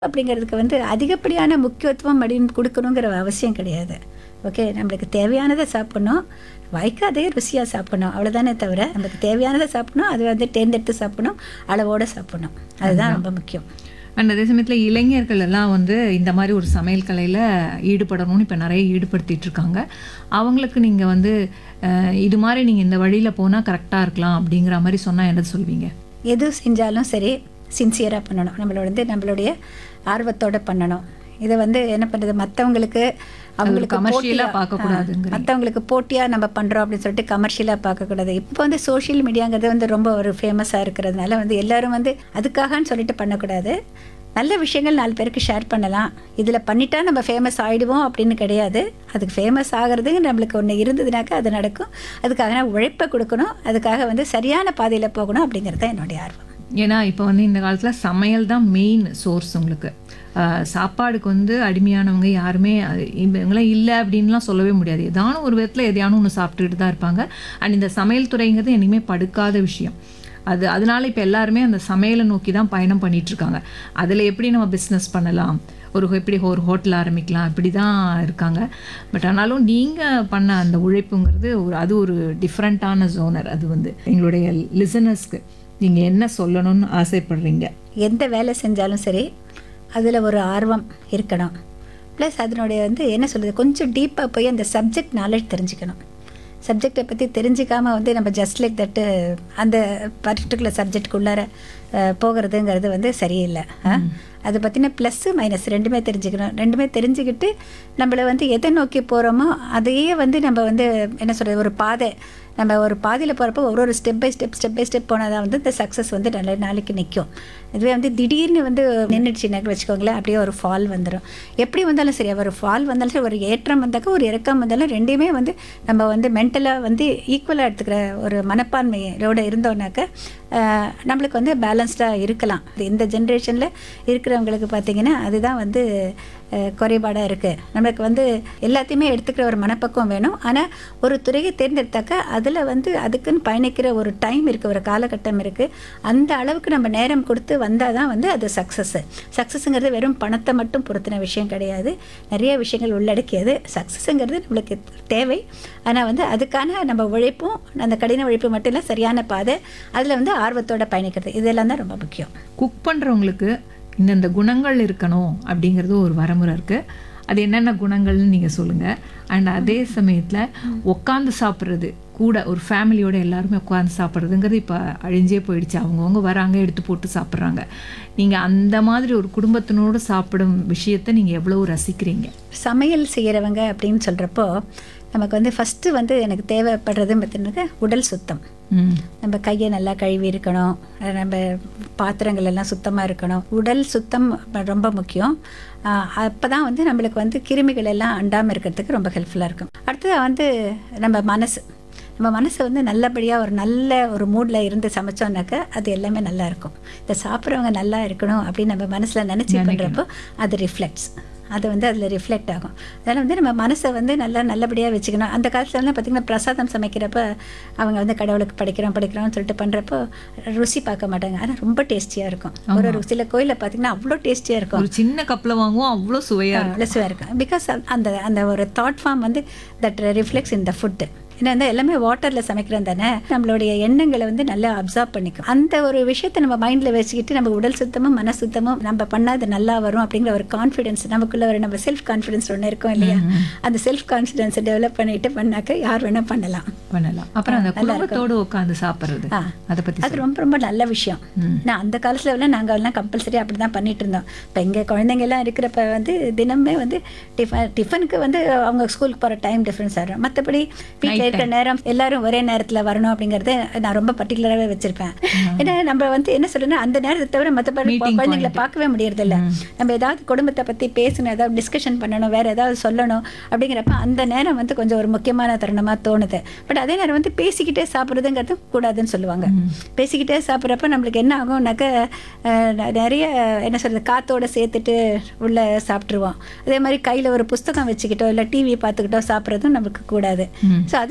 அப்படிங்கிறதுக்கு வந்து அதிகப்படியான முக்கியத்துவம் அப்படின்னு கொடுக்கணுங்கிற அவசியம் கிடையாது ஓகே நம்மளுக்கு தேவையானதை சாப்பிடணும் வாய்க்கு அதே ருசியாக சாப்பிடணும் அவ்வளோதானே தவிர நமக்கு தேவையானதை சாப்பிடணும் அது வந்து தேர்ந்தெடுத்து சாப்பிடணும் அளவோடு சாப்பிடணும் அதுதான் ரொம்ப முக்கியம் அண்ட் அதே சமயத்தில் இளைஞர்கள் எல்லாம் வந்து இந்த மாதிரி ஒரு சமையல் கலையில் ஈடுபடணும்னு இப்போ நிறைய ஈடுபடுத்திட்டு இருக்காங்க அவங்களுக்கு நீங்கள் வந்து அஹ், இது மாதிரி நீங்கள் இந்த வழியில் போனால் கரெக்டாக இருக்கலாம் அப்படிங்கிற மாதிரி சொன்னால் என்னது சொல்வீங்க எது செஞ்சாலும் சரி சின்சியராக பண்ணணும் நம்மளோட வந்து நம்மளுடைய ஆர்வத்தோட பண்ணணும் இதை வந்து என்ன பண்ணுறது மற்றவங்களுக்கு அவங்களுக்கு commercial-ஆ பார்க்கக்கூடாதுங்கிறீங்க. மற்றவங்களுக்கு போட்டியாக நம்ம பண்ணுறோம் அப்படின்னு சொல்லிட்டு கமர்ஷியலாக பார்க்கக்கூடாது இப்போ வந்து சோஷியல் மீடியாங்கிறது வந்து ரொம்ப ஒரு ஃபேமஸாக இருக்கிறதுனால வந்து எல்லாரும் வந்து அதுக்காகன்னு சொல்லிட்டு பண்ணக்கூடாது நல்ல விஷயங்கள் நாலு பேருக்கு ஷேர் பண்ணலாம் இதில் பண்ணிட்டா நம்ம ஃபேமஸ் ஆகிடுவோம் அப்படின்னு கிடையாது அதுக்கு ஃபேமஸ் ஆகிறது நம்மளுக்கு ஒன்று இருந்ததுனாக்கா அது நடக்கும் அதுக்காக நான் உழைப்பை கொடுக்கணும் அதுக்காக வந்து சரியான பாதையில் போகணும் அப்படிங்கிறது தான் என்னுடைய ஆர்வம் ஏன்னா இப்போ வந்து இந்த காலத்தில் சமையல் தான் மெயின் சோர்ஸ் உங்களுக்கு அஹ், சாப்பாடுக்கு வந்து அடிமையானவங்க யாருமே அது இவங்களாம் இல்லை அப்படின்லாம் சொல்லவே முடியாது ஏதான ஒரு விதத்தில் எதையானு ஒன்று சாப்பிட்டுட்டு தான் இருப்பாங்க அண்ட் இந்த சமையல் துறைங்கிறது என்னைக்குமே படுக்காத விஷயம் அது அதனால இப்போ எல்லாருமே அந்த சமையலை நோக்கி தான் பயணம் பண்ணிட்டு இருக்காங்க அதில் எப்படி நம்ம பிஸ்னஸ் பண்ணலாம் ஒரு எப்படி ஒரு ஹோட்டல் ஆரம்பிக்கலாம் இப்படி தான் இருக்காங்க பட் ஆனாலும் நீங்கள் பண்ண அந்த உழைப்புங்கிறது ஒரு அது ஒரு டிஃப்ரெண்ட்டான ஜோனர் அது வந்து எங்களுடைய லிசனர்ஸ்க்கு நீங்கள் என்ன சொல்லணும்னு ஆசைப்படுறீங்க எந்த வேலை செஞ்சாலும் சரி அதில் ஒரு ஆர்வம் இருக்கணும் ப்ளஸ் அதனுடைய வந்து என்ன சொல்கிறது கொஞ்சம் டீப்பாக போய் அந்த சப்ஜெக்ட் நாலேஜ் தெரிஞ்சுக்கணும் சப்ஜெக்டை பற்றி தெரிஞ்சுக்காம வந்து நம்ம ஜஸ்ட் லைக் தட்டு அந்த பர்டிகுலர் சப்ஜெக்டுக்குள்ளார போகிறதுங்கிறது வந்து சரியில்லை ஆ? அதை பற்றின ப்ளஸ்ஸு மைனஸ் ரெண்டுமே தெரிஞ்சுக்கணும் ரெண்டுமே தெரிஞ்சுக்கிட்டு நம்மளை வந்து எதை நோக்கி போகிறோமோ அதையே வந்து நம்ம வந்து என்ன சொல்கிறது ஒரு பாதை நம்ம ஒரு பாதையில் போகிறப்போ ஒரு ஒரு step by step step by step போனால் தான் வந்து இந்த சக்ஸஸ் வந்து நல்ல நாளைக்கு நிற்கும் இதுவே வந்து திடீர்னு வந்து நின்றுச்சுனாக்க வச்சுக்கோங்களேன் அப்படியே ஒரு ஃபால் வந்துடும் எப்படி வந்தாலும் சரி ஒரு ஃபால் வந்தாலும் சரி ஒரு ஏற்றம் வந்தாக்க ஒரு இறக்கம் வந்தாலும் ரெண்டையுமே வந்து நம்ம வந்து மென்டலாக வந்து ஈக்குவலாக எடுத்துக்கிற ஒரு மனப்பான்மையோட இருந்தோம்னாக்க ஆஹ், நம்மளுக்கு வந்து பேலன்ஸ்டாக இருக்கலாம் இந்த ஜென்ரேஷனில் இருக்கிறவங்களுக்கு பார்த்தீங்கன்னா அதுதான் வந்து குறைபாடாக இருக்குது நம்மளுக்கு வந்து எல்லாத்தையுமே எடுத்துக்கிற ஒரு மனப்பக்குவம் வேணும் ஆனால் ஒரு துறையை தேர்ந்தெடுத்தாக்கா அதில் வந்து அதுக்குன்னு பயணிக்கிற ஒரு டைம் இருக்குது ஒரு காலகட்டம் இருக்குது அந்த அளவுக்கு நம்ம நேரம் கொடுத்து வந்தால் தான் வந்து அது சக்ஸஸ்ஸு சக்ஸஸ்ங்கிறது வெறும் பணத்தை மட்டும் பொறுத்தின விஷயம் கிடையாது நிறைய விஷயங்கள் உள்ளடக்கியது சக்ஸஸ்ங்கிறது நம்மளுக்கு தேவை ஆனால் வந்து அதுக்கான நம்ம உழைப்பும் அந்த கடின உழைப்பு மட்டும் இல்லை சரியான பாதை அதில் வந்து ஆர்வத்தோட பயணிக்கிறது இதெல்லாம் தான் ரொம்ப முக்கியம் குக் பண்ணுறவங்களுக்கு இந்தந்த குணங்கள் இருக்கணும் அப்படிங்கிறது ஒரு வரமுறை இருக்குது அது என்னென்ன குணங்கள்னு நீங்கள் சொல்லுங்கள் அண்ட் அதே சமயத்தில் உட்காந்து சாப்பிட்றது கூட ஒரு ஃபேமிலியோட எல்லாருமே உட்காந்து சாப்பிட்றதுங்கிறது இப்போ அழிஞ்சே போயிடுச்சு அவங்கவுங்க வராங்க எடுத்து போட்டு சாப்பிட்றாங்க நீங்கள் அந்த மாதிரி ஒரு குடும்பத்தினோடு சாப்பிடும் விஷயத்தை நீங்கள் எவ்வளோ ரசிக்கிறீங்க சமையல் செய்கிறவங்க அப்படின்னு சொல்கிறப்போ நமக்கு வந்து ஃபஸ்ட்டு வந்து எனக்கு தேவைப்படுறது பார்த்தீங்கன்னா உடல் சுத்தம் ம் நம்ம கையை நல்லா கழுவி இருக்கணும் நம்ம பாத்திரங்கள் எல்லாம் சுத்தமாக இருக்கணும் உடல் சுத்தம் ரொம்ப முக்கியம் அப்போ தான் வந்து நம்மளுக்கு வந்து கிருமிகள் எல்லாம் அண்டாமல் இருக்கிறதுக்கு ரொம்ப ஹெல்ப்ஃபுல்லாக இருக்கும் அடுத்தது வந்து நம்ம மனசு நம்ம மனசு வந்து நல்லபடியாக ஒரு நல்ல ஒரு மூடில் இருந்து சமைச்சோம்னாக்க அது எல்லாமே நல்லா இருக்கும் இந்த சாப்பிட்றவங்க நல்லா இருக்கணும் அப்படின்னு நம்ம மனசில் நினச்சி பண்ணுறப்போ அது ரிஃப்ளெக்ட்ஸ் அது வந்து அதில் ரிஃப்ளெக்ட் ஆகும் அதனால் வந்து நம்ம மனசை வந்து நல்லா நல்லபடியாக வச்சுக்கணும் அந்த காலத்துலலாம் பார்த்திங்கன்னா பிரசாதம் சமைக்கிறப்ப அவங்க வந்து கடவுளுக்கு படிக்கிறோம் படிக்கிறோம்னு சொல்லிட்டு பண்ணுறப்போ ருசி பார்க்க மாட்டாங்க ஆனால் ரொம்ப டேஸ்டியாக இருக்கும் ஒரு ஒரு சில கோயிலில் பார்த்திங்கன்னா அவ்வளோ டேஸ்டியாக இருக்கும் ஒரு சின்ன கப்பில் வாங்குவோம் அவ்வளோ சுவையாக ப்ளஸ்ஸாக இருக்கும் பிகாஸ் அந்த அந்த ஒரு தாட் ஃபார்ம் வந்து தட் ரிஃப்ளெக்ஸ் இந்த ஃபுட்டு ஏன்னா வந்து எல்லாமே வாட்டரில் சமைக்கிறோம் தானே நம்மளுடைய எண்ணங்களை வந்து நல்லா அப்சர்வ் பண்ணிக்கும் அந்த ஒரு விஷயத்தை நம்ம மைண்டில் வச்சுக்கிட்டு நம்ம உடல் சுத்தமும் மன சுத்தமும் நம்ம பண்ணால் அது நல்லா வரும் அப்படிங்கிற ஒரு கான்ஃபிடென்ஸ் நமக்குள்ள ஒரு நம்ம செல்ஃப் கான்ஃபிடென்ஸ் ஒன்று இருக்கும் இல்லையா அந்த செல்ஃப் கான்ஃபிடென்ஸை டெவலப் பண்ணிட்டு பண்ணாக்க யார் வேணால் பண்ணலாம் பண்ணலாம் அப்புறம் அந்த குடும்பத்தோடு உட்காந்து சாப்பிட்றது ஆ. அதை பற்றி அது ரொம்ப ரொம்ப நல்ல விஷயம் நான் அந்த காலத்துல எல்லாம் நாங்கள் எல்லாம் கம்பல்சரி அப்படி தான் பண்ணிட்டு இருந்தோம் இப்போ எங்கள் குழந்தைங்க எல்லாம் இருக்கிறப்ப வந்து தினமே வந்து டிஃபன் டிஃபனுக்கு வந்து அவங்க ஸ்கூலுக்கு போகிற டைம் டிஃப்ரென்ஸ் ஆகும் மற்றபடி வீட்டில் இருக்கிற நேரம் எல்லாரும் ஒரே நேரத்தில் வரணும் அப்படிங்கறத நான் ரொம்ப பர்டிகுலராகவே வச்சிருப்பேன் ஏன்னா நம்ம வந்து என்ன சொல்லணும் அந்த நேரத்தை தவிர மற்றபடி குழந்தைங்களை பார்க்கவே முடியறதில்ல நம்ம ஏதாவது குடும்பத்தை பற்றி பேசணும் ஏதாவது டிஸ்கஷன் பண்ணணும் வேற ஏதாவது சொல்லணும் அப்படிங்கிறப்ப அந்த நேரம் வந்து கொஞ்சம் ஒரு முக்கியமான தருணமாக தோணுது பட் அதே நேரம் வந்து பேசிக்கிட்டே சாப்பிட்றதுங்கிறது கூடாதுன்னு சொல்லுவாங்க பேசிக்கிட்டே சாப்பிட்றப்ப நம்மளுக்கு என்ன ஆகும்னாக்க அஹ், ந- நிறைய என்ன சொல்றது காத்தோட சேர்த்துட்டு உள்ள சாப்பிட்ருவோம் அதே மாதிரி கையில் ஒரு புஸ்தகம் வச்சுக்கிட்டோ இல்லை டிவி பார்த்துக்கிட்டோ சாப்பிட்றதும் நமக்கு கூடாது ஸோ அதுக்கு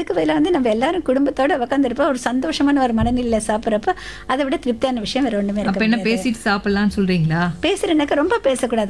அதுக்கு பதிலாக வந்து நம்ம எல்லாரும் குடும்பத்தோட உட்காந்துருப்போம் ஒரு சந்தோஷமான ஒரு மனநிலையில் சாப்பிட்றப்ப அதை விட திருப்தியான விஷயம் வேற ஒன்றுமே அப்ப இருக்க என்ன பேசிட்டு சாப்பிடலாம்னு சொல்றீங்களா பேசுறேன்னாக்கா ரொம்ப பேசக்கூடாது